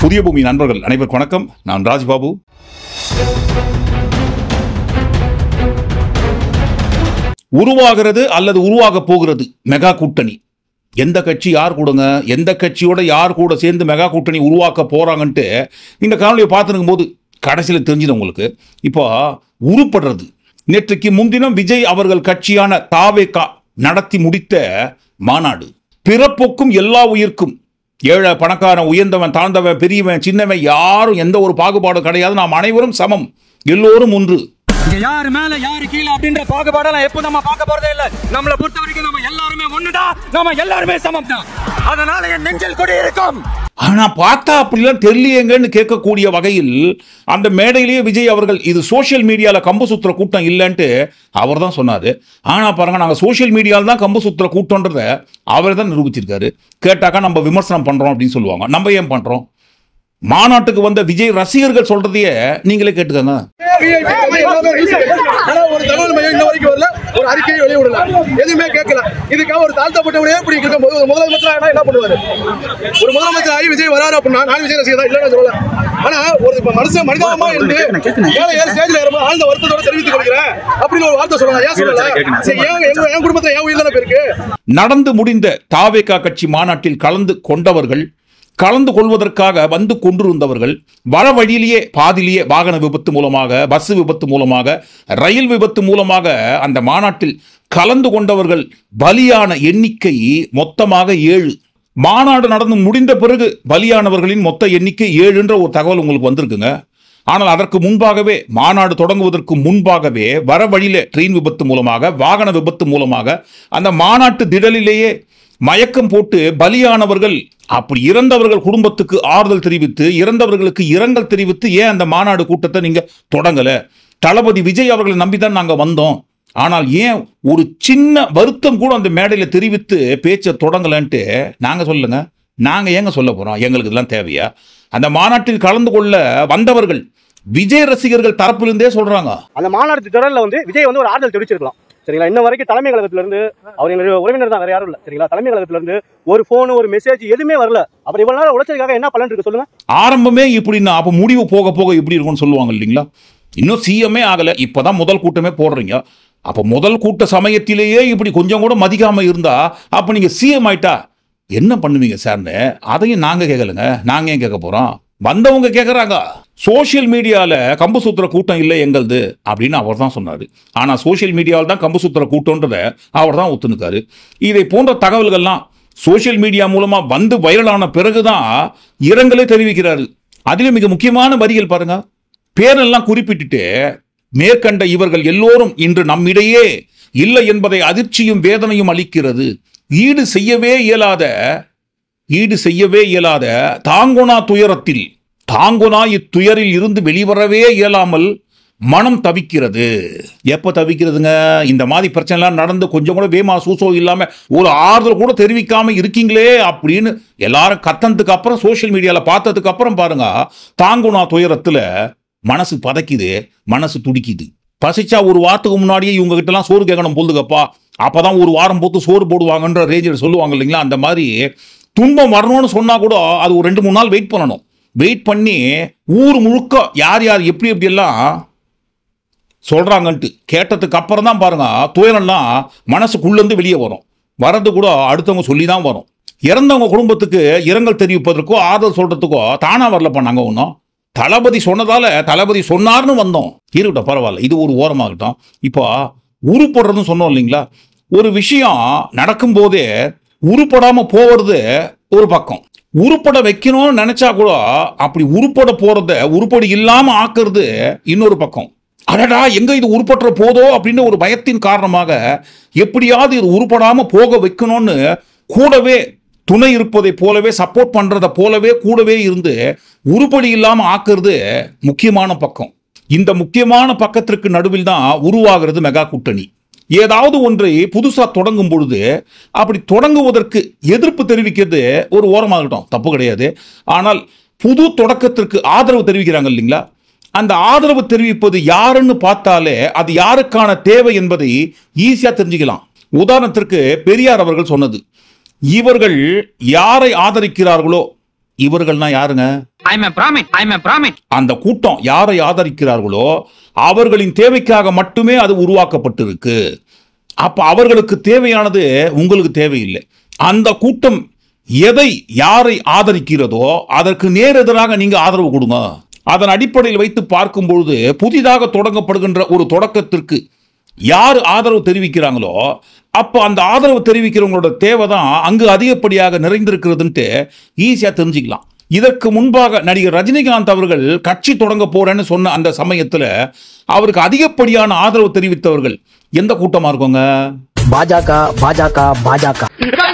புதிய பூமி நண்பர்கள் அனைவருக்கும் வணக்கம் நான் ராஜ்பாபு உருவாகிறது அல்லது உருவாக போகிறது மெகா கூட்டணி எந்த கட்சி யார் கூடங்க எந்த கட்சியோட யார் கூட சேர்ந்து மெகா கூட்டணி உருவாக்க போறாங்கன்ட்டு இந்த காணொலியை பார்த்துருக்கும் போது கடைசியில் தெரிஞ்சுது உங்களுக்கு இப்போ உருப்படுறது நேற்றுக்கு முன்தினம் விஜய் அவர்கள் கட்சியான தாவேகா நடத்தி முடித்த மாநாடு பிறப்புக்கும் எல்லா உயிர்க்கும் ஏழை பணக்காரன் உயர்ந்தவன் தாழ்ந்தவன் பெரியவன் சின்னவன் யாரும் எந்த ஒரு பாகுபாடும் கிடையாது நாம் அனைவரும் சமம் எல்லோரும் ஒன்று இங்க யாரு மேல யாரு கீழே அப்படின்ற பாகுபாடெல்லாம் எப்போ நம்ம பார்க்க போறதே இல்ல நம்மள பொறுத்த வரைக்கும் நம்ம எல்லாருமே ஒண்ணுதான் நம்ம எல்லாருமே சமம் தான் அதனால என் நெஞ்சில் கொடி இருக்கும் ஆனா பார்த்தா அப்படிலாம் தெரியலையேங்கன்னு கேட்கக்கூடிய வகையில் அந்த மேடையிலேயே விஜய் அவர்கள் இது சோஷியல் மீடியால கம்பு சுத்துற கூட்டம் இல்லைன்ட்டு அவர் தான் சொன்னாரு ஆனா பாருங்க நாங்க சோஷியல் மீடியால தான் கம்பு சுத்துற கூட்டம்ன்றத அவர் தான் நிரூபிச்சிருக்காரு கேட்டாக்கா நம்ம விமர்சனம் பண்றோம் அப்படின்னு சொல்லுவாங்க நம்ம ஏன் பண்றோம் மாநாட்டுக்கு வந்த விஜய் ரசிகர்கள் சொல்றதையே நீங்களே கேட்டுக்கோங்க ஆனா ஒரு தகவல் மையம் இன்ன வரைக்கும் வரல ஒரு அறிக்கையை வெளிய விடல எதுவுமே கேட்கல இதுக்காக ஒரு தாழ்த்தப்பட்டவனே இப்படி இருக்கும்போது ஒரு முதலமைச்சர் ஆனா என்ன பண்ணுவாரு ஒரு முதலமைச்சர் ஆகி விஜய் வராரு அப்படின்னா நான் விஜய் ரசிகர் தான் இல்லைன்னு சொல்லல ஆனா ஒரு இப்ப மனுஷன் மனிதாபமா இருந்து ஏழை ஏழு ஸ்டேஜ்ல ஏறும்போது ஆழ்ந்த வருத்தத்தோட தெரிவித்துக் கொள்கிறேன் அப்படின்னு ஒரு வார்த்தை சொல்லலாம் ஏன் சொல்லல சரி, ஏன் எங்க என் குடும்பத்துல ஏன் உயிர் தானே இருக்கு நடந்து முடிந்த தாவேகா கட்சி மாநாட்டில் கலந்து கொண்டவர்கள் கலந்து கொள்வதற்காக வந்து கொண்டிருந்தவர்கள் வர வழியிலேயே பாதிலேயே வாகன விபத்து மூலமாக பஸ் விபத்து மூலமாக ரயில் விபத்து மூலமாக அந்த மாநாட்டில் கலந்து கொண்டவர்கள் பலியான எண்ணிக்கை மொத்தமாக ஏழு மாநாடு நடந்து முடிந்த பிறகு பலியானவர்களின் மொத்த எண்ணிக்கை ஏழுன்ற ஒரு தகவல் உங்களுக்கு வந்திருக்குங்க ஆனால் அதற்கு முன்பாகவே மாநாடு தொடங்குவதற்கு முன்பாகவே வர வழியில ட்ரெயின் விபத்து மூலமாக வாகன விபத்து மூலமாக அந்த மாநாட்டு திடலிலேயே மயக்கம் போட்டு பலியானவர்கள் அப்படி இறந்தவர்கள் குடும்பத்துக்கு ஆறுதல் தெரிவித்து இறந்தவர்களுக்கு இரங்கல் தெரிவித்து ஏன் அந்த மாநாடு கூட்டத்தை நீங்க தொடங்கல தளபதி விஜய் அவர்களை நம்பிதான் நாங்க வந்தோம் ஆனால் ஏன் ஒரு சின்ன வருத்தம் கூட அந்த மேடையில தெரிவித்து பேச்சை தொடங்கலன்ட்டு நாங்க சொல்லுங்க நாங்க ஏங்க சொல்ல போறோம் எங்களுக்கு இதெல்லாம் தேவையா அந்த மாநாட்டில் கலந்து கொள்ள வந்தவர்கள் விஜய் ரசிகர்கள் தரப்பிலிருந்தே சொல்றாங்க அந்த மாநாடு தொடரில் வந்து விஜய் வந்து ஒரு ஆறுதல் தெரிவிச்சிருக்கலாம் சரிங்களா இன்ன வரைக்கும் தலைமை கழகத்துல இருந்து அவர் எங்களுடைய உறவினர் தான் வேற யாரும் இல்ல சரிங்களா தலைமை கழகத்துல இருந்து ஒரு போன் ஒரு மெசேஜ் எதுவுமே வரல அப்புறம் இவ்வளவு நேரம் உழைச்சதுக்காக என்ன பலன் இருக்கு சொல்லுங்க ஆரம்பமே இப்படின்னா அப்போ முடிவு போக போக இப்படி இருக்கும்னு சொல்லுவாங்க இல்லைங்களா இன்னும் சிஎம்ஏ ஆகல இப்பதான் முதல் கூட்டமே போடுறீங்க அப்போ முதல் கூட்ட சமயத்திலேயே இப்படி கொஞ்சம் கூட மதிக்காம இருந்தா அப்போ நீங்க சிஎம் ஆயிட்டா என்ன பண்ணுவீங்க சார்னு அதையும் நாங்க கேட்கலங்க நாங்க ஏன் கேட்க போறோம் வந்தவங்க கேட்குறாங்க சோஷியல் மீடியாவில் கம்பு சுத்துற கூட்டம் இல்லை எங்களுது அப்படின்னு அவர் தான் சொன்னார் ஆனால் சோஷியல் மீடியாவில் தான் கம்பு சுத்துற கூட்டம்ன்றத அவர் தான் ஒத்துனுக்காரு இதை போன்ற தகவல்கள்லாம் சோஷியல் மீடியா மூலமாக வந்து வைரலான பிறகுதான் இரங்கலே தெரிவிக்கிறாரு அதிலும் மிக முக்கியமான வரிகள் பாருங்க பேரெல்லாம் குறிப்பிட்டுட்டு மேற்கண்ட இவர்கள் எல்லோரும் இன்று நம்மிடையே இல்லை என்பதை அதிர்ச்சியும் வேதனையும் அளிக்கிறது ஈடு செய்யவே இயலாத ஈடு செய்யவே இயலாத தாங்குனா துயரத்தில் தாங்குனா இத்துயரில் இருந்து வெளிவரவே இயலாமல் மனம் தவிக்கிறது எப்ப தவிக்கிறதுங்க இந்த மாதிரி பிரச்சனைலாம் நடந்து கொஞ்சம் கூட வேமா சூசோ இல்லாம ஒரு ஆறுதல் கூட தெரிவிக்காம இருக்கீங்களே அப்படின்னு எல்லாரும் கத்தனதுக்கு அப்புறம் சோஷியல் மீடியால பார்த்ததுக்கு அப்புறம் பாருங்க தாங்குனா துயரத்துல மனசு பதைக்குது மனசு துடிக்குது பசிச்சா ஒரு வாரத்துக்கு முன்னாடியே இவங்க கிட்ட எல்லாம் சோறு கேட்கணும் போதுங்கப்பா அப்பதான் ஒரு வாரம் போட்டு சோறு போடுவாங்கன்ற ரேஞ்சில் சொல்லுவாங்க இல்லைங்களா அந்த மாதிரி துன்பம் வரணும்னு சொன்னா கூட அது ஒரு ரெண்டு மூணு நாள் வெயிட் பண்ணணும் வெயிட் பண்ணி ஊர் முழுக்க யார் யார் எப்படி எப்படி எல்லாம் சொல்றாங்கன்ட்டு கேட்டதுக்கு அப்புறம் தான் பாருங்க துயரம்லாம் மனசுக்குள்ளேருந்து வெளியே வரும் வர்றது கூட அடுத்தவங்க சொல்லி தான் வரும் இறந்தவங்க குடும்பத்துக்கு இரங்கல் தெரிவிப்பதற்கோ ஆறுதல் சொல்றதுக்கோ தானா வரலப்பா நாங்கள் ஒன்றும் தளபதி சொன்னதால தளபதி சொன்னார்னு வந்தோம் இருக்கட்டும் பரவாயில்ல இது ஒரு ஓரமாகட்டும் இப்போ உருப்படுறதுன்னு சொன்னோம் இல்லைங்களா ஒரு விஷயம் நடக்கும்போதே உருப்படாம போவது ஒரு பக்கம் உருப்பட வைக்கணும்னு நினைச்சா கூட அப்படி உருப்பட போறத உருப்படி இல்லாம ஆக்குறது இன்னொரு பக்கம் அடடா எங்க இது உருப்பற்ற போதோ அப்படின்னு ஒரு பயத்தின் காரணமாக எப்படியாவது இது உருப்படாம போக வைக்கணும்னு கூடவே துணை இருப்பதை போலவே சப்போர்ட் பண்றத போலவே கூடவே இருந்து உருப்படி இல்லாம ஆக்குறது முக்கியமான பக்கம் இந்த முக்கியமான பக்கத்திற்கு நடுவில் தான் உருவாகிறது மெகா கூட்டணி ஏதாவது ஒன்றை புதுசா தொடங்கும் பொழுது அப்படி தொடங்குவதற்கு எதிர்ப்பு தெரிவிக்கிறது ஒரு ஓரமாகட்டும் தப்பு கிடையாது ஆனால் புது தொடக்கத்திற்கு ஆதரவு தெரிவிக்கிறாங்க இல்லைங்களா அந்த ஆதரவு தெரிவிப்பது யாருன்னு பார்த்தாலே அது யாருக்கான தேவை என்பதை ஈஸியா தெரிஞ்சுக்கலாம் உதாரணத்திற்கு பெரியார் அவர்கள் சொன்னது இவர்கள் யாரை ஆதரிக்கிறார்களோ இவர்கள்னா யாருங்க I'm a Brahmin. I'm a Brahmin. அந்த கூட்டம் யாரை ஆதரிக்கிறார்களோ அவர்களின் தேவைக்காக மட்டுமே அது உருவாக்கப்பட்டிருக்கு அப்ப அவர்களுக்கு தேவையானது உங்களுக்கு தேவையில்லை அந்த கூட்டம் எதை யாரை ஆதரிக்கிறதோ அதற்கு நேரெதிராக நீங்க ஆதரவு கொடுங்க அதன் அடிப்படையில் வைத்து பார்க்கும் பொழுது புதிதாக தொடங்கப்படுகின்ற ஒரு தொடக்கத்திற்கு யார் ஆதரவு தெரிவிக்கிறாங்களோ அப்போ அந்த ஆதரவு தெரிவிக்கிறவங்களோட தேவை தான் அங்கு அதிகப்படியாக நிறைந்திருக்கிறதுன்ட்டு ஈஸியாக தெரிஞ்சுக்கலாம் இதற்கு முன்பாக நடிகர் ரஜினிகாந்த் அவர்கள் கட்சி தொடங்க போறேன்னு சொன்ன அந்த சமயத்தில் அவருக்கு அதிகப்படியான ஆதரவு தெரிவித்தவர்கள் எந்த கூட்டமா இருக்குங்க பாஜக பாஜக பாஜக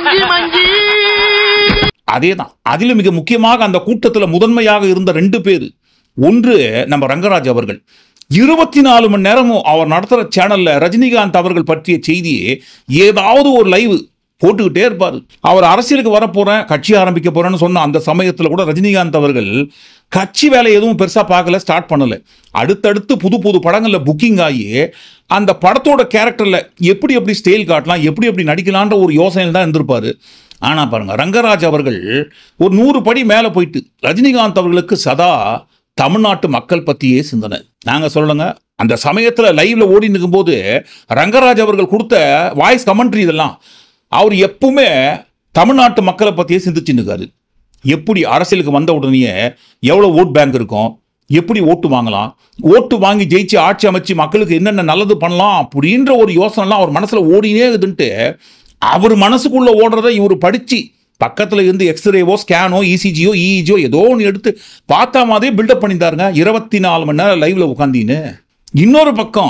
அதே தான் அதிலும் மிக முக்கியமாக அந்த கூட்டத்தில் முதன்மையாக இருந்த ரெண்டு பேர் ஒன்று நம்ம ரங்கராஜ் அவர்கள் இருபத்தி நாலு மணி நேரமும் அவர் நடத்துகிற சேனல்ல ரஜினிகாந்த் அவர்கள் பற்றிய செய்தியை ஏதாவது ஒரு லைவ் போட்டுக்கிட்டே இருப்பார் அவர் அரசியலுக்கு வரப்போறேன் கட்சி ஆரம்பிக்க போறேன்னு சொன்ன அந்த சமயத்தில் கூட ரஜினிகாந்த் அவர்கள் கட்சி வேலை எதுவும் பெருசாக பார்க்கல ஸ்டார்ட் பண்ணல அடுத்தடுத்து புது புது படங்களில் புக்கிங் ஆகி அந்த படத்தோட கேரக்டரில் எப்படி எப்படி ஸ்டைல் காட்டலாம் எப்படி எப்படி நடிக்கலான்ற ஒரு யோசனையில் தான் இருந்திருப்பாரு ஆனால் பாருங்க ரங்கராஜ் அவர்கள் ஒரு நூறு படி மேலே போயிட்டு ரஜினிகாந்த் அவர்களுக்கு சதா தமிழ்நாட்டு மக்கள் பற்றியே சிந்தனை நாங்கள் சொல்லணுங்க அந்த சமயத்தில் லைவ்ல ஓடி நிற்கும்போது ரங்கராஜ் அவர்கள் கொடுத்த வாய்ஸ் கமெண்ட்ரி இதெல்லாம் அவர் எப்பவுமே தமிழ்நாட்டு மக்களை பற்றியே சிந்திச்சு நிற்காரு எப்படி அரசியலுக்கு வந்த உடனேயே எவ்வளோ ஓட் பேங்க் இருக்கும் எப்படி ஓட்டு வாங்கலாம் ஓட்டு வாங்கி ஜெயிச்சு ஆட்சி அமைச்சு மக்களுக்கு என்னென்ன நல்லது பண்ணலாம் அப்படின்ற ஒரு யோசனைலாம் அவர் மனசில் ஓடினே இருக்குதுன்ட்டு அவர் மனசுக்குள்ள ஓடுறதை இவர் படிச்சு பக்கத்தில் இருந்து எக்ஸ்ரேவோ ஸ்கேனோ இசிஜியோ இஇஜியோ ஏதோ ஒன்று எடுத்து பார்த்தா மாதிரியே பில்டப் பண்ணியிருந்தாருங்க இருபத்தி நாலு மணி நேரம் லைவ்ல உட்காந்தின்னு இன்னொரு பக்கம்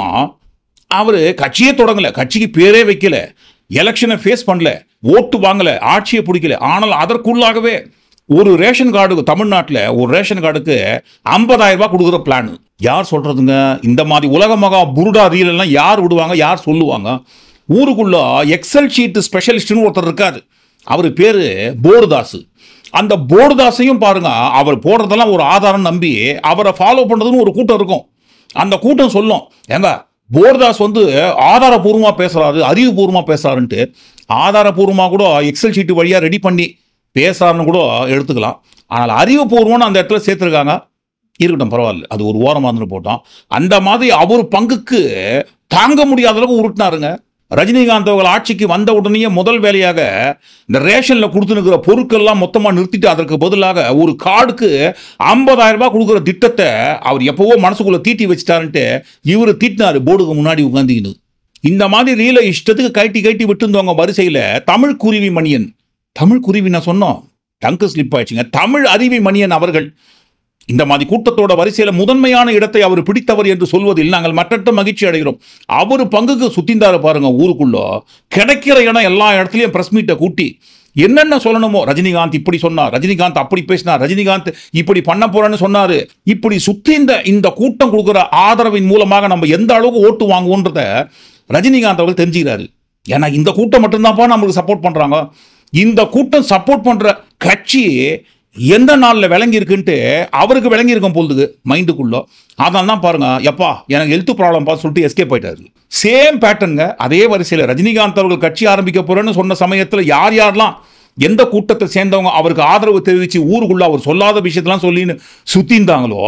அவர் கட்சியே தொடங்கல கட்சிக்கு பேரே வைக்கல எலெக்ஷனை ஃபேஸ் பண்ணல ஓட்டு வாங்கல ஆட்சியை பிடிக்கல ஆனால் அதற்குள்ளாகவே ஒரு ரேஷன் கார்டுக்கு தமிழ்நாட்டில் ஒரு ரேஷன் கார்டுக்கு 50000 ரூபாய் கொடுக்குற பிளான் யார் சொல்றதுங்க இந்த மாதிரி உலக மகா புருடா ரீல் எல்லாம் யார் விடுவாங்க யார் சொல்லுவாங்க ஊருக்குள்ள எக்ஸல் ஷீட் ஸ்பெஷலிஸ்ட்னு ஒருத்தர் இருக்காரு அவர் பேரு போர்தாஸ் அந்த போர்தாஸையும் பாருங்க அவர் போடுறதெல்லாம் ஒரு ஆதாரம் நம்பி அவரை ஃபாலோ பண்றதுன்னு ஒரு கூட்டம் இருக்கும் அந்த கூட்டம் சொல்லும் ஏங்க போர்தாஸ் வந்து ஆதாரபூர்வமாக பேசுறாரு அறிவுபூர்வமாக பேசுறாருன்ட்டு ஆதாரபூர்வமாக கூட எக்ஸல் ஷீட் வழியாக ரெடி பண்ணி பேசுறாருன்னு கூட எடுத்துக்கலாம் ஆனால் அறிவுபூர்வம்னு அந்த இடத்துல சேர்த்துருக்காங்க இருக்கட்டும் பரவாயில்ல அது ஒரு ஓரமாக இருந்து போட்டோம் அந்த மாதிரி அவர் பங்குக்கு தாங்க முடியாத அளவுக்கு உருட்டினாருங்க ரஜினிகாந்த் அவர்கள் ஆட்சிக்கு வந்த உடனேயே முதல் வேலையாக இந்த ரேஷனில் கொடுத்துனுக்கிற பொருட்கள்லாம் மொத்தமாக நிறுத்திட்டு அதற்கு பதிலாக ஒரு கார்டுக்கு 50000 ரூபாய் கொடுக்குற திட்டத்தை அவர் எப்பவோ மனசுக்குள்ள தீட்டி வச்சுட்டாருன்ட்டு இவர் தீட்டினாரு போர்டுக்கு முன்னாடி உட்காந்துக்கின்னு இந்த மாதிரி ரீலை இஷ்டத்துக்கு கைட்டி கைட்டி விட்டுருந்தவங்க வரிசையில் தமிழ் குருவி மணியன் தமிழ் குருவி நான் சொன்னோம் டங்கு ஸ்லிப் ஆயிடுச்சுங்க தமிழ் அறிவி மணியன் அவர்கள் இந்த மாதிரி கூட்டத்தோட வரிசையில முதன்மையான இடத்தை அவர் பிடித்தவர் என்று சொல்வதில் நாங்கள் மற்றற்ற மகிழ்ச்சி அடைகிறோம் அவர் பங்குக்கு சுத்திந்தாரு பாருங்க ஊருக்குள்ள கிடைக்கிற இடம் எல்லா இடத்துலயும் பிரஸ் மீட்டை கூட்டி என்னென்ன சொல்லணுமோ ரஜினிகாந்த் இப்படி சொன்னார் ரஜினிகாந்த் அப்படி பேசினார் ரஜினிகாந்த் இப்படி பண்ண போறேன்னு சொன்னாரு இப்படி சுத்தி இந்த இந்த கூட்டம் கொடுக்குற ஆதரவின் மூலமாக நம்ம எந்த அளவுக்கு ஓட்டு வாங்குவோன்றத ரஜினிகாந்த் அவர்கள் தெரிஞ்சுக்கிறாரு ஏன்னா இந்த கூட்டம் மட்டும்தான்ப்பா நம்மளுக்கு சப்போர்ட் பண்றாங்க இந்த கூட்டம் சப்போர்ட் பண்ற கட்சி எந்த நாளில் விளங்கி இருக்குன்ட்டு அவருக்கு விளங்கி இருக்கும் பொழுது மைண்டுக்குள்ள அதனால தான் பாருங்க எப்பா எனக்கு ஹெல்த் ப்ராப்ளம் பார்த்து சொல்லிட்டு எஸ்கேப் ஆயிட்டாரு சேம் பேட்டர்னுங்க அதே வரிசையில் ரஜினிகாந்த் அவர்கள் கட்சி ஆரம்பிக்க போறேன்னு சொன்ன சமயத்தில் யார் யாரெல்லாம் எந்த கூட்டத்தை சேர்ந்தவங்க அவருக்கு ஆதரவு தெரிவித்து ஊருக்குள்ள அவர் சொல்லாத விஷயத்தெல்லாம் சொல்லின்னு சுத்திந்தாங்களோ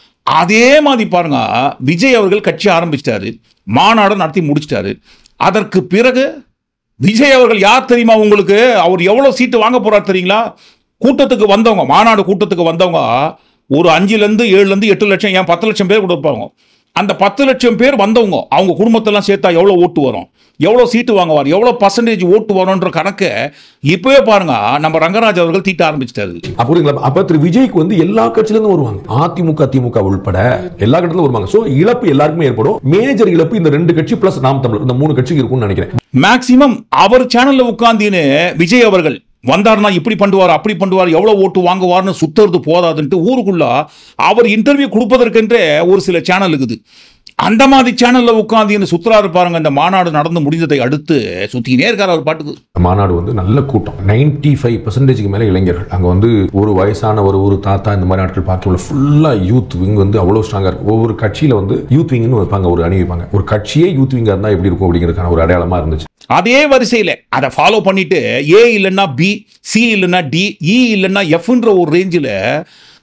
அதே மாதிரி பாருங்க விஜய் அவர்கள் கட்சி ஆரம்பிச்சிட்டாரு மாநாடு நடத்தி முடிச்சிட்டாரு அதற்கு பிறகு விஜய் அவர்கள் யார் தெரியுமா உங்களுக்கு அவர் எவ்வளவு சீட்டு வாங்க போறார் தெரியுங்களா கூட்டத்துக்கு வந்தவங்க மாநாடு கூட்டத்துக்கு வந்தவங்க ஒரு அஞ்சுலேருந்து ஏழுலேருந்து எட்டு லட்சம் ஏன் பத்து லட்சம் பேர் கொடுப்பாங்க அந்த பத்து லட்சம் பேர் வந்தவங்க அவங்க குடும்பத்தெல்லாம் சேர்த்தா எவ்வளோ ஓட்டு வரும் எவ்வளோ சீட்டு வாங்குவார் எவ்வளோ பர்சன்டேஜ் ஓட்டு வரும்ன்ற கணக்கை இப்போவே பாருங்க நம்ம ரங்கராஜ் அவர்கள் தீட்ட ஆரம்பிச்சிட்டாரு புரியுங்களா அப்ப திரு விஜய்க்கு வந்து எல்லா கட்சியில இருந்தும் வருவாங்க அதிமுக திமுக உள்பட எல்லா கட்சியிலும் வருவாங்க சோ இழப்பு எல்லாருக்குமே ஏற்படும் மேஜர் இழப்பு இந்த ரெண்டு கட்சி பிளஸ் நாம் தமிழர் இந்த மூணு கட்சிக்கு இருக்கும்னு நினைக்கிறேன் மேக்சிமம் அவர் சேனல்ல உட்காந்தின்னு விஜய் அவர்கள் வந்தார்னா இப்படி பண்ணுவார் அப்படி பண்ணுவார் எவ்வளவு ஓட்டு வாங்குவார்னு சுத்துறது போதாதுன்ட்டு ஊருக்குள்ள அவர் இன்டர்வியூ கொடுப்பதற்கென்றே ஒரு சில சேனல் இருக்குது அந்த மாதிரி சேனல்ல உட்காந்து சுத்துறாரு பாருங்க இந்த மாநாடு நடந்து முடிந்ததை அடுத்து சுத்தினே இருக்காரு அவர் பாட்டுக்கு மாநாடு வந்து நல்ல கூட்டம் 95% ஃபைவ் பர்சன்டேஜ்க்கு மேலே இளைஞர்கள் அங்கே வந்து ஒரு வயசான ஒரு ஒரு தாத்தா இந்த மாதிரி ஆட்கள் பார்க்கல ஃபுல்லாக யூத் விங் வந்து அவ்வளோ ஸ்ட்ராங்காக இருக்கும் ஒவ்வொரு கட்சியில் வந்து யூத் விங்னு வைப்பாங்க ஒரு அணி வைப்பாங்க ஒரு கட்சியே யூத் விங்காக இருந்தால் எப்படி இருக்கும் அப்படிங்கிறதுக்கான ஒரு அடையாளமாக இருந்துச்சு அதே வரிசையில் அதை ஃபாலோ பண்ணிட்டு ஏ இல்லைன்னா பி சி இல்லைன்னா டி இ இல்லைன்னா எஃப்ன்ற ஒரு ரேஞ்சில்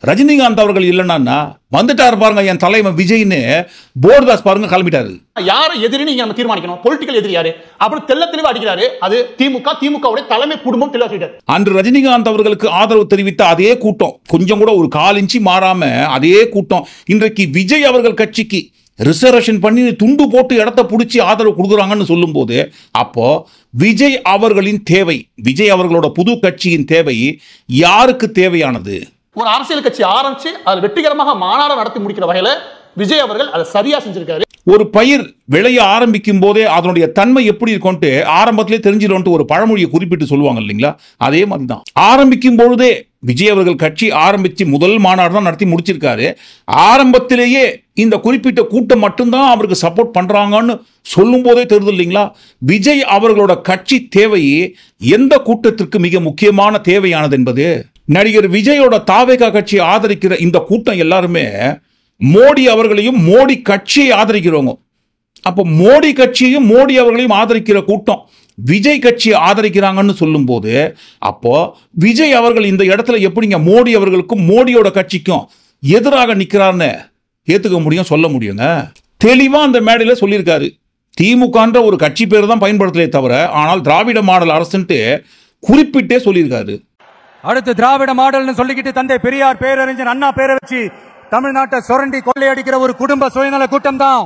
ரஜினிகாந்த் அவர்கள் இல்லைன்னா வந்துட்டாரு பாருங்க என் தலைவன் விஜய்னு போர்தாஸ் பாருங்க கிளம்பிட்டாரு யாரை எதிரின்னு நீங்க நம்ம தீர்மானிக்கணும் பொலிட்டிக்கல் எதிரி யாரு அப்படி தெள்ள தெளிவா அடிக்கிறாரு அது திமுக திமுகவுடைய தலைமை குடும்பம் தெளிவா சொல்லிட்டாரு அன்று ரஜினிகாந்த் அவர்களுக்கு ஆதரவு தெரிவித்த அதே கூட்டம் கொஞ்சம் கூட ஒரு கால் இன்ச்சு மாறாம அதே கூட்டம் இன்றைக்கு விஜய் அவர்கள் கட்சிக்கு ரிசர்வேஷன் பண்ணி துண்டு போட்டு இடத்த பிடிச்சி ஆதரவு கொடுக்குறாங்கன்னு சொல்லும்போது அப்போ விஜய் அவர்களின் தேவை விஜய் அவர்களோட புது கட்சியின் தேவை யாருக்கு தேவையானது ஒரு அரசியல் கட்சி ஆரம்பிச்சு அது வெற்றிகரமாக மாநாடு நடத்தி முடிக்கிற வகையில விஜய் அவர்கள் அதை சரியா செஞ்சிருக்காரு ஒரு பயிர் விளைய ஆரம்பிக்கும் போதே அதனுடைய தன்மை எப்படி இருக்கும்ட்டு ஆரம்பத்திலே தெரிஞ்சிடும்ட்டு ஒரு பழமொழியை குறிப்பிட்டு சொல்லுவாங்க இல்லைங்களா அதே மாதிரி தான் ஆரம்பிக்கும் பொழுதே விஜய் அவர்கள் கட்சி ஆரம்பிச்சு முதல் மாநாடு தான் நடத்தி முடிச்சிருக்காரு ஆரம்பத்திலேயே இந்த குறிப்பிட்ட கூட்டம் மட்டும்தான் அவருக்கு சப்போர்ட் பண்றாங்கன்னு சொல்லும் போதே தெரியுது இல்லைங்களா விஜய் அவர்களோட கட்சி தேவை எந்த கூட்டத்திற்கு மிக முக்கியமான தேவையானது என்பது நடிகர் விஜயோட தாவேகா கட்சி ஆதரிக்கிற இந்த கூட்டம் எல்லாருமே மோடி அவர்களையும் மோடி கட்சியை ஆதரிக்கிறவங்க அப்போ மோடி கட்சியையும் மோடி அவர்களையும் ஆதரிக்கிற கூட்டம் விஜய் கட்சியை ஆதரிக்கிறாங்கன்னு சொல்லும்போது அப்போ விஜய் அவர்கள் இந்த இடத்துல எப்படிங்க மோடி அவர்களுக்கும் மோடியோட கட்சிக்கும் எதிராக நிற்கிறார்னு ஏத்துக்க முடியும் சொல்ல முடியுங்க தெளிவா அந்த மேடையில் சொல்லியிருக்காரு திமுகன்ற ஒரு கட்சி பேர் தான் பயன்படுத்தலே தவிர ஆனால் திராவிட மாடல் அரசுன்ட்டு குறிப்பிட்டே சொல்லியிருக்காரு அடுத்து திராவிட மாடல்னு சொல்லிக்கிட்டு தந்தை பெரியார் பேரறிஞர் அண்ணா பேரை வச்சு தமிழ்நாட்டை சுரண்டி கொள்ளையடிக்கிற ஒரு குடும்ப சுயநல கூட்டம் தான்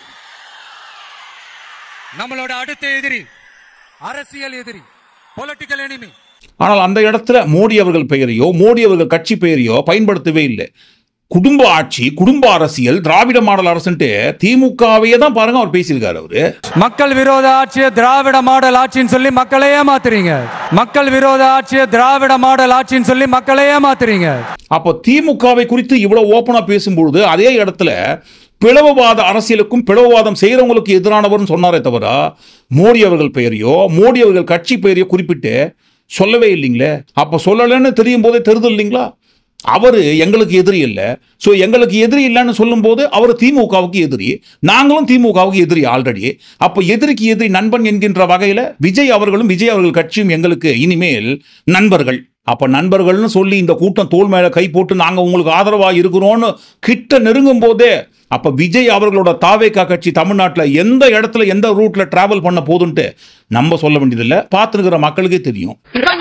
நம்மளோட அடுத்த எதிரி அரசியல் எதிரி பொலிட்டிக்கல் எனிமி ஆனால் அந்த இடத்துல மோடி அவர்கள் பெயரையோ மோடி அவர்கள் கட்சி பெயரையோ பயன்படுத்தவே இல்லை குடும்ப ஆட்சி குடும்ப அரசியல் திராவிட மாடல் அரசுன்ட்டு திமுகவையே தான் பாருங்க அவர் பேசியிருக்காரு அவரு மக்கள் விரோத ஆட்சியை திராவிட மாடல் ஆட்சின்னு சொல்லி மக்களை ஏமாத்துறீங்க மக்கள் விரோத ஆட்சியை திராவிட மாடல் ஆட்சின்னு சொல்லி மக்களை ஏமாத்துறீங்க அப்போ திமுகவை குறித்து இவ்வளவு ஓப்பனா பேசும்பொழுது அதே இடத்துல பிளவுவாத அரசியலுக்கும் பிளவுவாதம் செய்யறவங்களுக்கு எதிரானவர்னு சொன்னாரே தவிர மோடி அவர்கள் பெயரையோ மோடி அவர்கள் கட்சி பெயரையோ குறிப்பிட்டு சொல்லவே இல்லைங்களே அப்போ சொல்லலைன்னு தெரியும் போதே தெரியுது இல்லைங்களா அவர் எங்களுக்கு எதிரி இல்லை ஸோ எங்களுக்கு எதிரி இல்லைன்னு சொல்லும்போது அவர் திமுகவுக்கு எதிரி நாங்களும் திமுகவுக்கு எதிரி ஆல்ரெடி அப்போ எதிரிக்கு எதிரி நண்பன் என்கின்ற வகையில் விஜய் அவர்களும் விஜய் அவர்கள் கட்சியும் எங்களுக்கு இனிமேல் நண்பர்கள் அப்போ நண்பர்கள்னு சொல்லி இந்த கூட்டம் தோல் மேலே கை போட்டு நாங்கள் உங்களுக்கு ஆதரவாக இருக்கிறோன்னு கிட்ட நெருங்கும் போதே அப்போ விஜய் அவர்களோட தாவேக்கா கட்சி தமிழ்நாட்டில் எந்த இடத்துல எந்த ரூட்டில் டிராவல் பண்ண போதுன்ட்டு நம்ம சொல்ல வேண்டியதில்லை பார்த்துருக்கிற மக்களுக்கே தெரியும்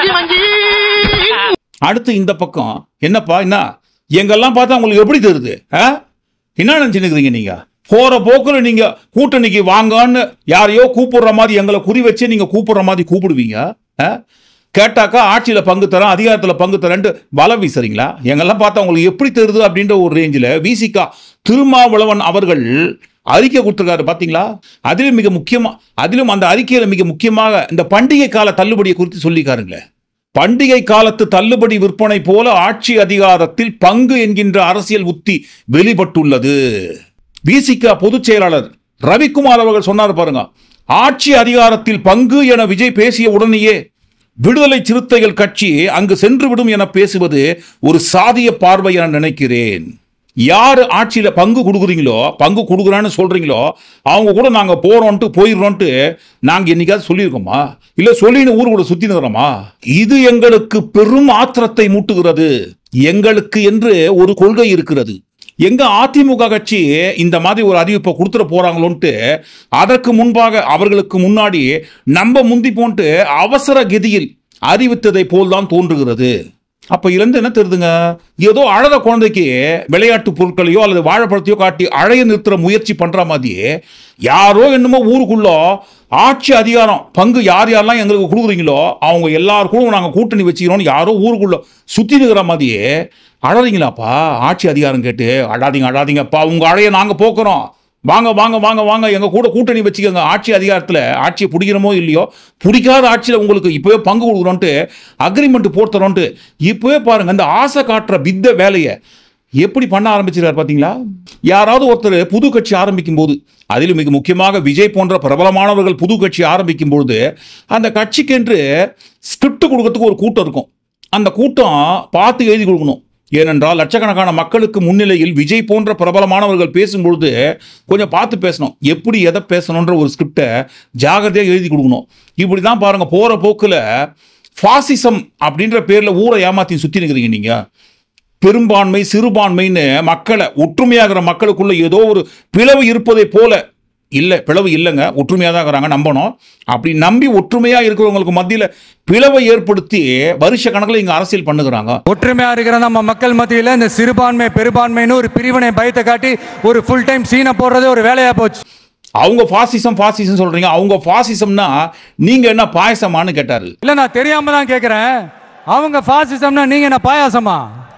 அடுத்து இந்த பக்கம் என்னப்பா என்ன எங்கெல்லாம் பார்த்தா உங்களுக்கு எப்படி தெரியுது ஆ என்ன நினச்சினுக்கிறீங்க நீங்க போற போக்குல நீங்க கூட்டணிக்கு வாங்கன்னு யாரையோ கூப்பிடுற மாதிரி எங்களை குறி வச்சு நீங்க கூப்பிடுற மாதிரி கூப்பிடுவீங்க ஆ? கேட்டாக்கா ஆட்சியில பங்கு தரேன் அதிகாரத்துல பங்கு தரேன்ட்டு வலை வீசுறீங்களா எங்கெல்லாம் பார்த்தா உங்களுக்கு எப்படி தெரியுது அப்படின்ற ஒரு ரேஞ்சில் விசிகா திருமாவளவன் அவர்கள் அறிக்கை கொடுத்துருக்காரு பாத்தீங்களா அதிலும் மிக முக்கியமா அதிலும் அந்த அறிக்கையில மிக முக்கியமாக இந்த பண்டிகை கால தள்ளுபடியை குறித்து சொல்லிக்காருங்களே பண்டிகை காலத்து தள்ளுபடி விற்பனை போல ஆட்சி அதிகாரத்தில் பங்கு என்கின்ற அரசியல் உத்தி வெளிப்பட்டுள்ளது விசிக பொதுச் செயலாளர் ரவிக்குமார் அவர்கள் சொன்னார் பாருங்க ஆட்சி அதிகாரத்தில் பங்கு என விஜய் பேசிய உடனேயே விடுதலை சிறுத்தைகள் கட்சி அங்கு சென்று விடும் என பேசுவது ஒரு சாதிய பார்வை என நினைக்கிறேன் யார் ஆட்சியில பங்கு கொடுக்குறீங்களோ பங்கு கொடுக்குறான்னு சொல்றீங்களோ அவங்க கூட நாங்க போறோம்ட்டு போயிடுறோம்ட்டு நாங்க என்னைக்காவது சொல்லியிருக்கோமா இல்ல சொல்லின்னு ஊர் கூட சுத்தி நிறோமா இது எங்களுக்கு பெரும் ஆத்திரத்தை மூட்டுகிறது எங்களுக்கு என்று ஒரு கொள்கை இருக்கிறது எங்க அதிமுக கட்சி இந்த மாதிரி ஒரு அறிவிப்பை கொடுத்துட போறாங்களோன்ட்டு அதற்கு முன்பாக அவர்களுக்கு முன்னாடி நம்ம முந்தி போன்ட்டு அவசர கதியில் அறிவித்ததை போல்தான் தோன்றுகிறது அப்ப இருந்து என்ன தெரியுதுங்க ஏதோ அழற குழந்தைக்கு விளையாட்டு பொருட்களையோ அல்லது வாழைப்பழத்தையோ காட்டி அழைய நிறுத்துற முயற்சி பண்ற மாதிரி யாரோ என்னமோ ஊருக்குள்ள ஆட்சி அதிகாரம் பங்கு யார் யாரெல்லாம் எங்களுக்கு கொடுக்குறீங்களோ அவங்க எல்லார் கூட நாங்க கூட்டணி வச்சுக்கிறோம்னு யாரோ ஊருக்குள்ள சுத்தி நிற்கிற மாதிரியே அழறீங்களாப்பா ஆட்சி அதிகாரம் கேட்டு அழாதீங்க அழாதீங்கப்பா உங்க அழைய நாங்க போக்குறோம் வாங்க வாங்க வாங்க வாங்க எங்க கூட கூட்டணி வச்சுக்கோங்க ஆட்சி அதிகாரத்தில் ஆட்சியை பிடிக்கிறோமோ இல்லையோ பிடிக்காத ஆட்சியில் உங்களுக்கு இப்போவே பங்கு கொடுக்குறோன்ட்டு அக்ரிமெண்ட் போட்டுறோன்ட்டு இப்போவே பாருங்க இந்த ஆசை காட்டுற வித்த வேலையை எப்படி பண்ண ஆரம்பிச்சிருக்காரு பார்த்தீங்களா யாராவது ஒருத்தர் புது கட்சி ஆரம்பிக்கும் போது அதிலும் மிக முக்கியமாக விஜய் போன்ற பிரபலமானவர்கள் புது கட்சி ஆரம்பிக்கும் பொழுது அந்த கட்சிக்கென்று ஸ்கிரிப்ட் கொடுக்கறதுக்கு ஒரு கூட்டம் இருக்கும் அந்த கூட்டம் பார்த்து எழுதி கொடுக்கணும் ஏனென்றால் லட்சக்கணக்கான மக்களுக்கு முன்னிலையில் விஜய் போன்ற பிரபலமானவர்கள் பேசும்பொழுது கொஞ்சம் பார்த்து பேசணும் எப்படி எதை பேசணுன்ற ஒரு ஸ்கிரிப்டை ஜாகிரதையாக எழுதி கொடுக்கணும் இப்படி தான் பாருங்கள் போகிற போக்கில் ஃபாசிசம் அப்படின்ற பேரில் ஊரை ஏமாற்றி சுற்றி நிற்கிறீங்க நீங்கள் பெரும்பான்மை சிறுபான்மைன்னு மக்களை ஒற்றுமையாகிற மக்களுக்குள்ள ஏதோ ஒரு பிளவு இருப்பதை போல இல்லை பிளவு இல்லைங்க ஒற்றுமையாக தான் இருக்கிறாங்க நம்பணும் அப்படி நம்பி ஒற்றுமையாக இருக்கிறவங்களுக்கு மத்தியில் பிளவை ஏற்படுத்தி வருஷ கணக்கில் இங்கே அரசியல் பண்ணுகிறாங்க ஒற்றுமையா இருக்கிற நம்ம மக்கள் மத்தியில இந்த சிறுபான்மை பெரும்பான்மைன்னு ஒரு பிரிவினை பயத்தை காட்டி ஒரு ஃபுல் டைம் சீனை போடுறதே ஒரு வேலையா போச்சு அவங்க ஃபாசிசம் ஃபாசிசம் சொல்றீங்க அவங்க ஃபாசிசம்னா நீங்க என்ன பாயசமான்னு கேட்டாரு இல்ல நான் தெரியாம தான் கேக்குறேன் அவங்க பாசிசம்னா நீங்க என்ன பாயாசமா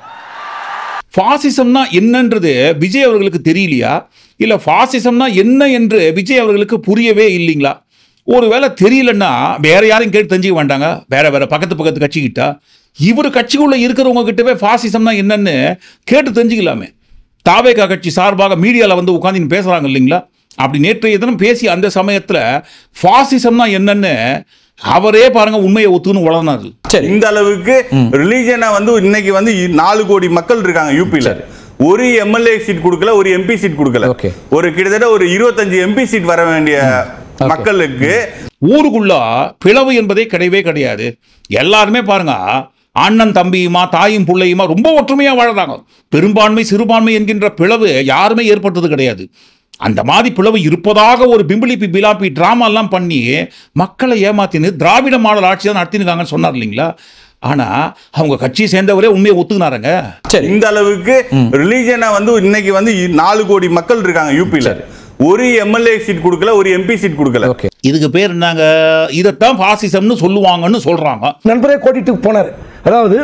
ஃபாசிசம்னா என்னன்றது விஜய் அவர்களுக்கு தெரியலையா இல்ல ஃபாசிசம்னா என்ன என்று விஜய் அவர்களுக்கு புரியவே இல்லைங்களா ஒருவேளை தெரியலன்னா வேற யாரையும் கேட்டு தெரிஞ்சுக்க வேண்டாங்க வேற வேற பக்கத்து பக்கத்து கட்சிக்கிட்டா இவர் கட்சிக்குள்ள இருக்கிறவங்க கிட்டவே ஃபாசிசம்னா என்னன்னு கேட்டு தெரிஞ்சுக்கலாமே தாவேகா கட்சி சார்பாக மீடியாவில் வந்து உட்காந்து பேசுறாங்க இல்லைங்களா அப்படி நேற்றைய தினம் பேசி அந்த சமயத்தில் ஃபாசிசம்னா என்னன்னு அவரே பாருங்க உண்மையை ஒத்துன்னு வளர்னாரு இந்த அளவுக்கு ரிலீஜனை வந்து இன்னைக்கு வந்து இ- நாலு கோடி மக்கள் இருக்காங்க யூபில ஒரு எம்எல்ஏ சீட் கொடுக்கல ஒரு எம்பி சீட் கொடுக்கல Okay. ஒரு கிட்டத்தட்ட ஒரு இருபத்தஞ்சு எம்பி சீட் வர வேண்டிய மக்களுக்கு ஊருக்குள்ள பிளவு என்பதே கிடையவே கிடையாது எல்லாருமே பாருங்க அண்ணன் தம்பியுமா தாயும் பிள்ளையுமா ரொம்ப ஒற்றுமையா வாழறாங்க பெரும்பான்மை சிறுபான்மை என்கின்ற பிளவு யாருமே ஏற்பட்டது கிடையாது அந்த மாதிரி பிளவு இருப்பதாக ஒரு பிம்பிளிப்பி பிலாப்பி டிராமா எல்லாம் பண்ணி மக்களை ஏமாத்தின்னு திராவிட மாடல் ஆட்சி தான் நடத்தினுக்காங்கன்னு சொன்னார் இல்லைங்களா ஆனா அவங்க கட்சியை சேர்ந்தவரே உண்மையை ஒத்துக்கினாருங்க இந்த அளவுக்கு ரிலீஜனை வந்து இன்னைக்கு வந்து இ- நாலு கோடி மக்கள் இருக்காங்க யூபில ஒரு எம்எல்ஏ சீட் கொடுக்கல ஒரு எம்பி சீட் கொடுக்கல ஓகே இதுக்கு பேர் என்னங்க இதைத்தான் பாசிசம்னு சொல்லுவாங்கன்னு சொல்றாங்க நண்பரே கோட்டிட்டு போனார் அதாவது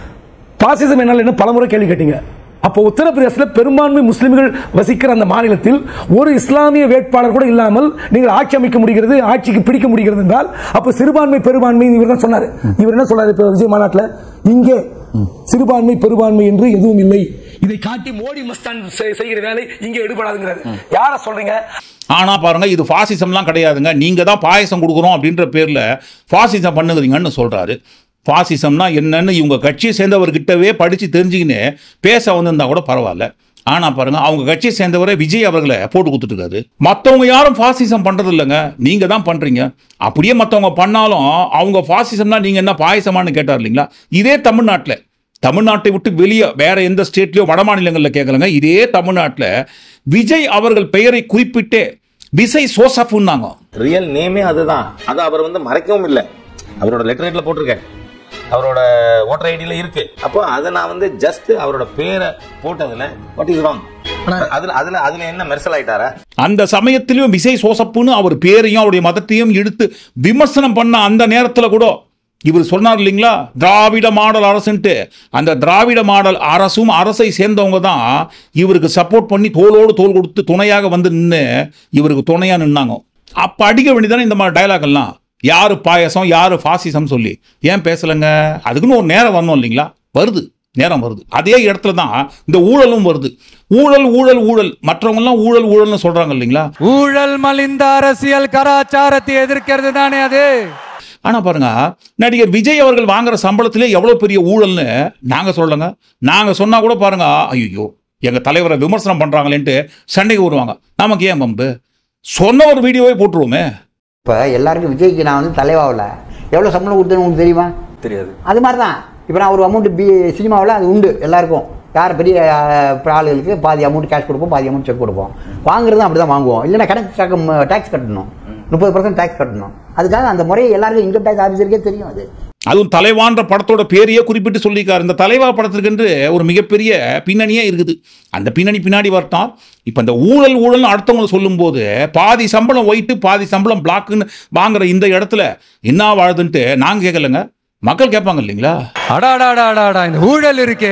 பாசிசம் என்னால் என்ன பலமுறை கேள்வி கேட்டீங்க அப்போ உத்தரப்பிரதேசத்தில் பெரும்பான்மை முஸ்லிம்கள் வசிக்கிற அந்த மாநிலத்தில் ஒரு இஸ்லாமிய வேட்பாளர் கூட இல்லாமல் நீங்கள் ஆட்சி அமைக்க முடிகிறது ஆட்சிக்கு பிடிக்க முடிகிறது என்றால் அப்போ சிறுபான்மை பெரும்பான்மை இவர் தான் சொன்னார் இவர் என்ன சொன்னார் இப்போ விஜய் மாநாட்டில் இங்கே சிறுபான்மை பெரும்பான்மை என்று எதுவும் இல்லை இதை காட்டி மோடி மஸ்தான் செய்- செய்கிற வேலை இங்கே எடுபடாதுங்கிறாரு யார சொல்றீங்க ஆனா பாருங்க இது ஃபாசிசம்லாம் கிடையாதுங்க நீங்க தான் பாயசம் கொடுக்குறோம் அப்படின்ற பேர்ல ஃபாசிசம் பண்ணுகிறீங்கன்னு சொல்றாரு ஃபாசிசம்னா என்னன்னு இவங்க கட்சியை சேர்ந்தவர்கிட்டவே படிச்சு தெரிஞ்சுக்கின்னு பேச வந்திருந்தா கூட பரவாயில்ல ஆனா பாருங்க அவங்க கட்சியை சேர்ந்தவரை விஜய் அவர்களை போட்டு கொடுத்துட்டு இருக்காரு மற்றவங்க யாரும் ஃபாசிசம் பண்றது இல்லைங்க நீங்க தான் பண்றீங்க அப்படியே மற்றவங்க பண்ணாலும் அவங்க ஃபாசிசம்னா நீங்க என்ன பாயசமான்னு கேட்டார் இல்லைங்களா இதே தமிழ்நாட்டில் தமிழ்நாட்டை விட்டு வெளியே வேற எந்த ஸ்டேட்லயோ வட மாநிலங்களில் கேட்கலங்க இதே தமிழ்நாட்டில் விஜய் அவர்கள் பெயரை குறிப்பிட்டே விசை சோசப்னாங்க ரியல் நேமே அதுதான் அது அவர் வந்து மறைக்கவும் இல்லை அவரோட லெட்டரேட்ல போட்டிருக்கேன் அவரோட ஓட்டர் ஐடியில இருக்கு அப்போ அதை நான் வந்து ஜஸ்ட் அவரோட பேரை போட்டதுல வாட் இஸ் ராங் அதுல அதுல அதுல என்ன மெர்சல் ஆயிட்டாரா அந்த சமயத்திலும் விசய் சோசப்புன்னு அவர் பேரையும் அவருடைய மதத்தையும் எடுத்து விமர்சனம் பண்ண அந்த நேரத்தில் கூட இவர் சொன்னார் இல்லைங்களா திராவிட மாடல் அரசுன்ட்டு அந்த திராவிட மாடல் அரசும் அரசை சேர்ந்தவங்க தான் இவருக்கு சப்போர்ட் பண்ணி தோளோடு தோள் கொடுத்து துணையாக வந்து நின்று இவருக்கு துணையாக நின்னாங்க அப்போ அடிக்க வேண்டியதானே இந்த மாதிரி டயலாக் எல்லாம் யாரு பாயசம் யாரு ஃபாசிசம் சொல்லி ஏன் பேசலைங்க அதுக்குன்னு ஒரு நேரம் வரணும் இல்லைங்களா வருது நேரம் வருது அதே இடத்துல தான் இந்த ஊழலும் வருது ஊழல் ஊழல் ஊழல் மற்றவங்கெல்லாம் ஊழல் ஊழல்னு சொல்றாங்க இல்லைங்களா ஊழல் மலிந்த அரசியல் கலாச்சாரத்தை எதிர்க்கிறது தானே அது ஆனா பாருங்க நடிகர் விஜய் அவர்கள் வாங்குற சம்பளத்திலே எவ்வளவு பெரிய ஊழல்னு நாங்க சொல்லலைங்க நாங்க சொன்னா கூட பாருங்க ஐயோ எங்க தலைவரை விமர்சனம் பண்றாங்களேன்ட்டு சண்டைக்கு வருவாங்க நமக்கு ஏன் பம்பு சொன்ன ஒரு வீடியோவே போட்டுருவோமே இப்போ எல்லாருக்கும் விஜய்க்கு நான் வந்து தலைவாவில் எவ்வளோ சம்பளம் கொடுத்தேன்னு உங்களுக்கு தெரியுமா தெரியாது அது மாதிரி தான் இப்போ நான் ஒரு அமௌண்ட் பி சினிமாவில் அது உண்டு எல்லாருக்கும் யார் பெரிய அஹ், ஆளுகளுக்கு பாதி அமௌண்ட் கேஷ் கொடுப்போம் பாதி அமௌண்ட் செக் கொடுப்போம் வாங்குறது அப்படி தான் வாங்குவோம் இல்லைன்னா கணக்கு டேக்ஸ் கட்டணும் முப்பது பர்சன்ட் டேக்ஸ் கட்டணும் அதுக்காக அந்த முறையை எல்லாருக்கும் இன்கம் டேக்ஸ் ஆஃபீஸருக்கே தெரியும் அது அதுவும் தலைவான்ற படத்தோட பேரையே குறிப்பிட்டு சொல்லியிருக்காரு இந்த தலைவா படத்திற்கென்று ஒரு மிகப்பெரிய பின்னணியே இருக்குது அந்த பின்னணி பின்னாடி வரட்டும் இப்போ இந்த ஊழல் ஊழல்னு அடுத்தவங்க சொல்லும்போது பாதி சம்பளம் ஒயிட்டு பாதி சம்பளம் பிளாக்குன்னு வாங்குற இந்த இடத்துல என்ன வாழுதுன்ட்டு நாங்கள் கேட்கலங்க மக்கள் கேட்பாங்க இல்லைங்களா அடாடாடாடாடா இந்த ஊழல் இருக்கே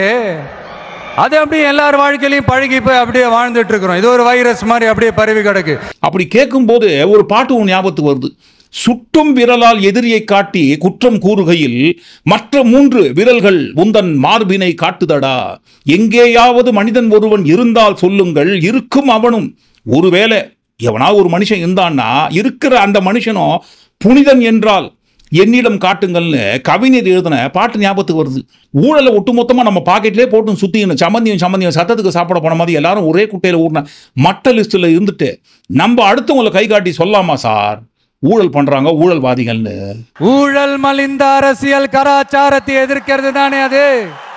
அது அப்படியே எல்லார் வாழ்க்கையிலையும் பழகி போய் அப்படியே வாழ்ந்துட்டு இருக்கிறோம் இது ஒரு வைரஸ் மாதிரி அப்படியே பரவி கிடக்கு அப்படி கேட்கும்போது ஒரு பாட்டு உன் ஞாபகத்துக்கு வருது சுட்டும் விரலால் எதிரியை காட்டி குற்றம் கூறுகையில் மற்ற மூன்று விரல்கள் உந்தன் மார்பினை காட்டுதடா எங்கேயாவது மனிதன் ஒருவன் இருந்தால் சொல்லுங்கள் இருக்கும் அவனும் ஒருவேளை எவனா ஒரு மனுஷன் இருந்தான்னா இருக்கிற அந்த மனுஷனும் புனிதன் என்றால் என்னிடம் காட்டுங்கள்னு கவிஞர் எழுதின பாட்டு ஞாபகத்துக்கு வருது ஊழலை ஒட்டுமொத்தமாக நம்ம பாக்கெட்லேயே போட்டு சுற்றிக்கணும் சம்மந்தியும் சம்மந்தியும் சத்தத்துக்கு சாப்பிட போன மாதிரி எல்லாரும் ஒரே குட்டையில் ஊறின மட்ட லிஸ்ட்டில் இருந்துட்டு நம்ம அடுத்தவங்களை கை காட்டி சொல்லாமா சார் ஊழல் பண்ணுறாங்க ஊழல்வாதிகள்னு ஊழல் மலிந்த அரசியல் கலாச்சாரத்தை எதிர்க்கிறது தானே அது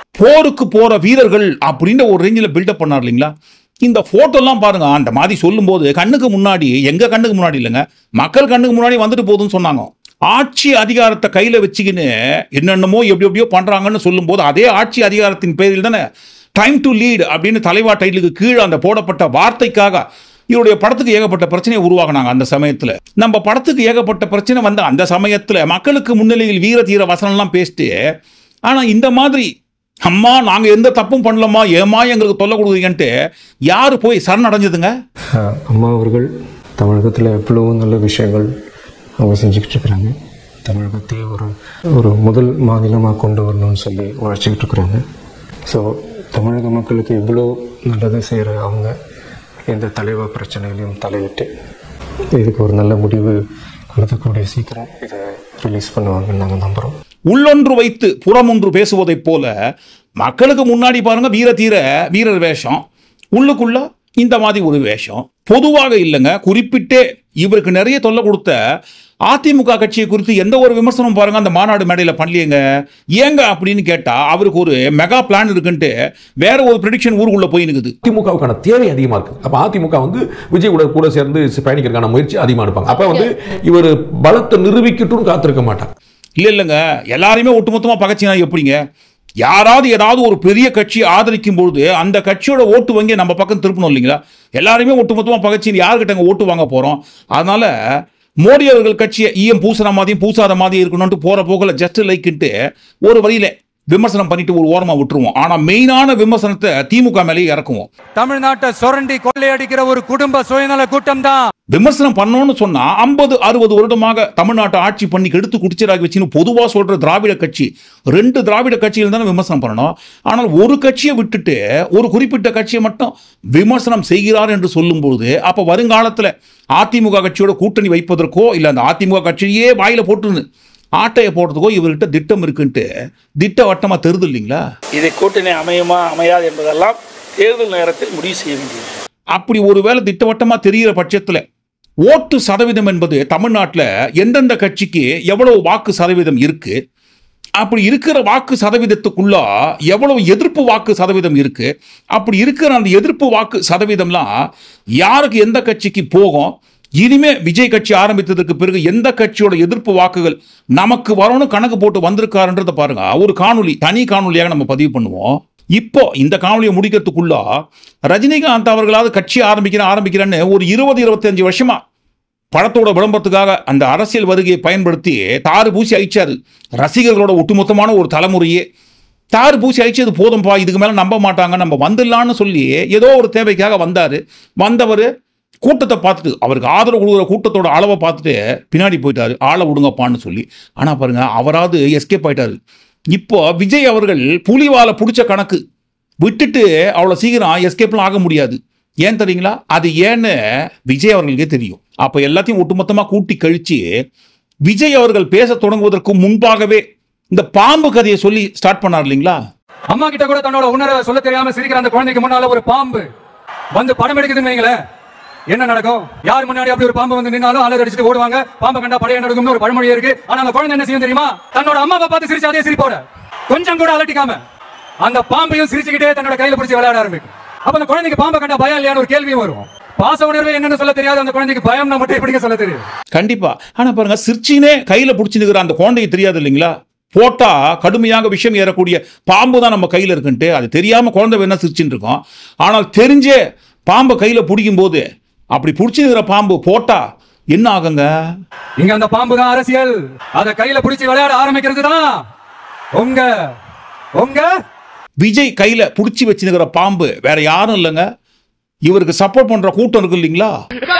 போருக்கு போற வீரர்கள் அப்படின்ற ஒரு ரேஞ்சில் பில்டப் பண்ணார் இல்லைங்களா இந்த போட்டோலாம் பாருங்க அந்த மாதிரி சொல்லும்போது கண்ணுக்கு முன்னாடி எங்க கண்ணுக்கு முன்னாடி இல்லைங்க மக்கள் கண்ணுக்கு முன்னாடி வந்துட்டு போகுதுன்னு சொன்னாங்க ஆட்சி அதிகாரத்தை கையில வச்சுக்கின்னு என்னென்னமோ எப்படி எப்படியோ பண்றாங்கன்னு சொல்லும்போது அதே ஆட்சி அதிகாரத்தின் பேரில் தானே டைம் டு லீட் அப்படின்னு தலைவா டைட்டிலுக்கு கீழே அந்த போடப்பட்ட வார்த்தைக்காக இவருடைய படத்துக்கு ஏகப்பட்ட பிரச்சனையை உருவாக்குனாங்க அந்த சமயத்துல நம்ம படத்துக்கு ஏகப்பட்ட பிரச்சனை வந்த அந்த சமயத்துல மக்களுக்கு முன்னிலையில் வீர தீர வசனம்லாம் பேசிட்டு ஆனா இந்த மாதிரி அம்மா நாங்க எந்த தப்பும் பண்ணலம்மா ஏமா எங்களுக்கு தொல்லை கொடுக்குறீங்கன்ட்டு யாரு போய் சரணடைஞ்சதுங்க அஹ் அம்மா அவர்கள் தமிழகத்தில் எவ்வளவோ நல்ல விஷயங்கள் அவங்க செஞ்சுக்கிட்டு இருக்கிறாங்க தமிழகத்தையே ஒரு ஒரு முதல் மாநிலமாக கொண்டு வரணும்னு சொல்லி உழைச்சிக்கிட்டு இருக்கிறாங்க ஸோ தமிழக மக்களுக்கு இவ்வளோ நல்லது செய்கிற அவங்க எந்த தலைவர் பிரச்சனையிலையும் தலையிட்டு இதுக்கு ஒரு நல்ல முடிவு கொடுக்கக்கூடிய சீக்கிரம் இதை ரிலீஸ் பண்ணுவாங்கன்னு நாங்கள் நம்புகிறோம் உள்ளொன்று வைத்து புறமொன்று பேசுவதைப் போல மக்களுக்கு முன்னாடி பாருங்க வீர தீர வீரர் வேஷம் உள்ளுக்குள்ள இந்த மாதிரி ஒரு வேஷம் பொதுவாக இல்லைங்க குறிப்பிட்டே இவருக்கு நிறைய தொல்லை கொடுத்த அதிமுக கட்சியை குறித்து எந்த ஒரு விமர்சனம் பாருங்க அந்த மாநாடு மேடையில் பண்ணலையேங்க ஏங்க அப்படின்னு கேட்டா அவருக்கு ஒரு மெகா பிளான் இருக்குன்ட்டு வேற ஒரு ப்ரெடிக்ஷன் ஊருக்குள்ள போய் நிக்குது அதிமுகவுக்கான தேவை அதிகமா இருக்கு அப்ப அதிமுக வந்து விஜய் கூட கூட சேர்ந்து பயணிக்கிறதுக்கான முயற்சி அதிகமா எடுப்பாங்க அப்ப வந்து இவர் பலத்தை நிரூபிக்கட்டும் காத்திருக்க மாட்டாங்க இல்ல இல்லைங்க எல்லாரையுமே ஒட்டுமொத்தமா பகச்சினா எப்படிங்க யாராவது ஏதாவது ஒரு பெரிய கட்சி ஆதரிக்கும் பொழுது அந்த கட்சியோட ஓட்டு வங்கி நம்ம பக்கம் திருப்பணும் இல்லைங்களா எல்லாருமே ஒட்டுமொத்தமா பகச்சின்னு யாருக்கிட்ட அங்க ஓட்டு வாங்க போறோம் அதனால மோடி அவர்கள் கட்சியை ஈஎம் பூசுற மாதிரியும் பூசாத மாதிரி இருக்கணும்ட்டு போற போகல ஜஸ்ட் லைக்குன்ட்டு ஒரு வழியில விமர்சனம் பண்ணிட்டு ஒரு ஓரமா விட்டுருவோம் ஆனா மெயினான விமர்சனத்தை திமுக மேலேயே இறக்குவோம் தமிழ்நாட்டை சுரண்டி கொள்ளையடிக்கிற ஒரு குடும்ப சுயநல கூட்டம் தான் விமர்சனம் பண்ணோம்னு சொன்னா ஐம்பது அறுபது வருடமாக தமிழ்நாட்டை ஆட்சி பண்ணி கெடுத்து குடிச்சராகி வச்சுன்னு பொதுவா சொல்ற திராவிட கட்சி ரெண்டு திராவிட கட்சிகள் தானே விமர்சனம் பண்ணணும் ஆனால் ஒரு கட்சியை விட்டுட்டு ஒரு குறிப்பிட்ட கட்சியை மட்டும் விமர்சனம் செய்கிறார் என்று சொல்லும்போது அப்ப வருங்காலத்துல அதிமுக கட்சியோட கூட்டணி வைப்பதற்கோ இல்ல அந்த அதிமுக கட்சியே வாயில போட்டுன்னு ஆட்டையை போடுறதுக்கோ இவர்கிட்ட திட்டம் இருக்குன்ட்டு திட்ட வட்டமா தெரியுது இல்லைங்களா இது கூட்டணி அமையுமா அமையாது என்பதெல்லாம் தேர்தல் நேரத்தில் முடிவு செய்ய வேண்டியது அப்படி ஒருவேளை திட்டவட்டமா தெரிகிற பட்சத்துல ஓட்டு சதவீதம் என்பது தமிழ்நாட்டில் எந்தெந்த கட்சிக்கு எவ்வளவு வாக்கு சதவீதம் இருக்கு அப்படி இருக்கிற வாக்கு சதவீதத்துக்குள்ள எவ்வளவு எதிர்ப்பு வாக்கு சதவீதம் இருக்கு அப்படி இருக்கிற அந்த எதிர்ப்பு வாக்கு சதவீதம்லாம் யாருக்கு எந்த கட்சிக்கு போகும் இனிமே விஜய் கட்சி ஆரம்பித்ததுக்கு பிறகு எந்த கட்சியோட எதிர்ப்பு வாக்குகள் நமக்கு வரணும் கணக்கு போட்டு வந்திருக்காருன்றத பாருங்க ஒரு காணொளி தனி காணொளியாக நம்ம பதிவு பண்ணுவோம் இப்போ இந்த காணொலியை முடிக்கிறதுக்குள்ள ரஜினிகாந்த் அவர்களாவது கட்சி ஆரம்பிக்கிறேன் ஆரம்பிக்கிறேன்னு ஒரு இருபது இருபத்தஞ்சு வருஷமா படத்தோட விளம்பரத்துக்காக அந்த அரசியல் வருகையை பயன்படுத்தி தாறு பூசி அழிச்சாரு ரசிகர்களோட ஒட்டுமொத்தமான ஒரு தலைமுறையே தாறு பூசி அழிச்சது போதும்பா இதுக்கு மேலே நம்ப மாட்டாங்க நம்ம வந்துடலான்னு சொல்லி ஏதோ ஒரு தேவைக்காக வந்தார் வந்தவர் கூட்டத்தை பார்த்துட்டு அவருக்கு ஆதரவு கொடுக்குற கூட்டத்தோட அளவை பார்த்துட்டு பின்னாடி போயிட்டாரு ஆளை விடுங்கப்பான்னு சொல்லி ஆனால் பாருங்க அவராவது எஸ்கேப் ஆயிட்டாரு இப்போ விஜய் அவர்கள் புலிவாலை பிடிச்ச கணக்கு விட்டுட்டு அவ்வளோ சீக்கிரம் எஸ்கேப்லாம் ஆக முடியாது ஏன் தெரியுங்களா அது ஏன்னு விஜய் அவர்களுக்கே தெரியும் அப்போ எல்லாத்தையும் ஒட்டுமொத்தமாக கூட்டி கழிச்சு விஜய் அவர்கள் பேச தொடங்குவதற்கு முன்பாகவே இந்த பாம்பு கதையை சொல்லி ஸ்டார்ட் பண்ணார் இல்லைங்களா அம்மா கிட்ட கூட தன்னோட உணர்வை சொல்ல தெரியாம சிரிக்கிற அந்த குழந்தைக்கு முன்னால ஒரு பாம்பு வந்து படம் எடுக்குதுன்னு வைங்களேன் என்ன நடக்கும் யார் முன்னாடி அப்படி ஒரு பாம்பு வந்து நின்னாலும் அலர் அடிச்சுட்டு ஓடுவாங்க பாம்பு கண்டா பழைய நடக்கும்னு ஒரு பழமொழி இருக்கு ஆனா அந்த குழந்தை என்ன செய்யும் தெரியுமா தன்னோட அம்மாவை பார்த்து சிரிச்சு அதே சிரிப்போட கொஞ்சம் கூட அலட்டிக்காம அந்த பாம்பையும் சிரிச்சுக்கிட்டே தன்னோட கையில பிடிச்சி விளையாட ஆரம்பிக்கும் அப்ப அந்த குழந்தைக்கு பாம்பை கண்டா பயம் இல்லையான்னு ஒரு கேள்வியும் வரும் பாச உணர்வு என்னன்னு சொல்ல தெரியாது அந்த குழந்தைக்கு பயம் மட்டும் எப்படிங்க சொல்ல தெரியும் கண்டிப்பா ஆனா பாருங்க சிரிச்சினே கையில பிடிச்சி நிற்கிற அந்த குழந்தைக்கு தெரியாது இல்லைங்களா போட்டா கடுமையாக விஷயம் ஏறக்கூடிய பாம்பு தான் நம்ம கையில இருக்குன்ட்டு அது தெரியாம குழந்தை வேணா சிரிச்சுட்டு இருக்கோம் ஆனால் தெரிஞ்சே பாம்பை கையில பிடிக்கும் போது அப்படி பிடிச்சி நிற்கிற பாம்பு போட்டா என்ன ஆகுங்க இங்க அந்த பாம்பு தான் அரசியல் அத கையில பிடிச்சி விளையாட ஆரம்பிக்கிறது தான் உங்க உங்க விஜய் கையில பிடிச்சி வச்சுருக்கிற பாம்பு வேற யாரும் இல்லைங்க இவருக்கு சப்போர்ட் பண்ற கூட்டம் இருக்கு இல்லைங்களா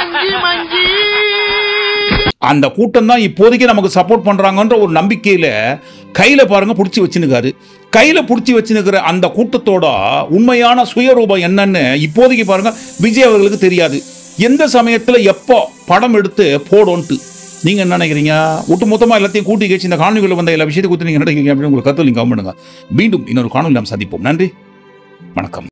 அந்த கூட்டம் தான் இப்போதைக்கு நமக்கு சப்போர்ட் பண்றாங்கன்ற ஒரு நம்பிக்கையில கையில பாருங்க பிடிச்சி வச்சுனுக்காரு கையில பிடிச்சி வச்சுனுக்கிற அந்த கூட்டத்தோட உண்மையான சுயரூபம் என்னன்னு இப்போதைக்கு பாருங்க விஜய் அவர்களுக்கு தெரியாது எந்த சமயத்துல எப்போ படம் எடுத்து போடோன்ட்டு நீங்க என்ன நினைக்கிறீங்க ஒட்டு மொத்தமா எல்லாத்தையும் கூட்டி கேச்சு இந்த காணொலிகளில் வந்த எல்லா விஷயத்தை குறித்து நீங்க நினைக்கிறீங்க அப்படின்னு உங்களுக்கு கருத்து நீங்க கவனம் பண்ணுங்க மீண்டும் இன்னொரு காணொலி நாம் சந்திப்போம் நன்றி வணக்கம்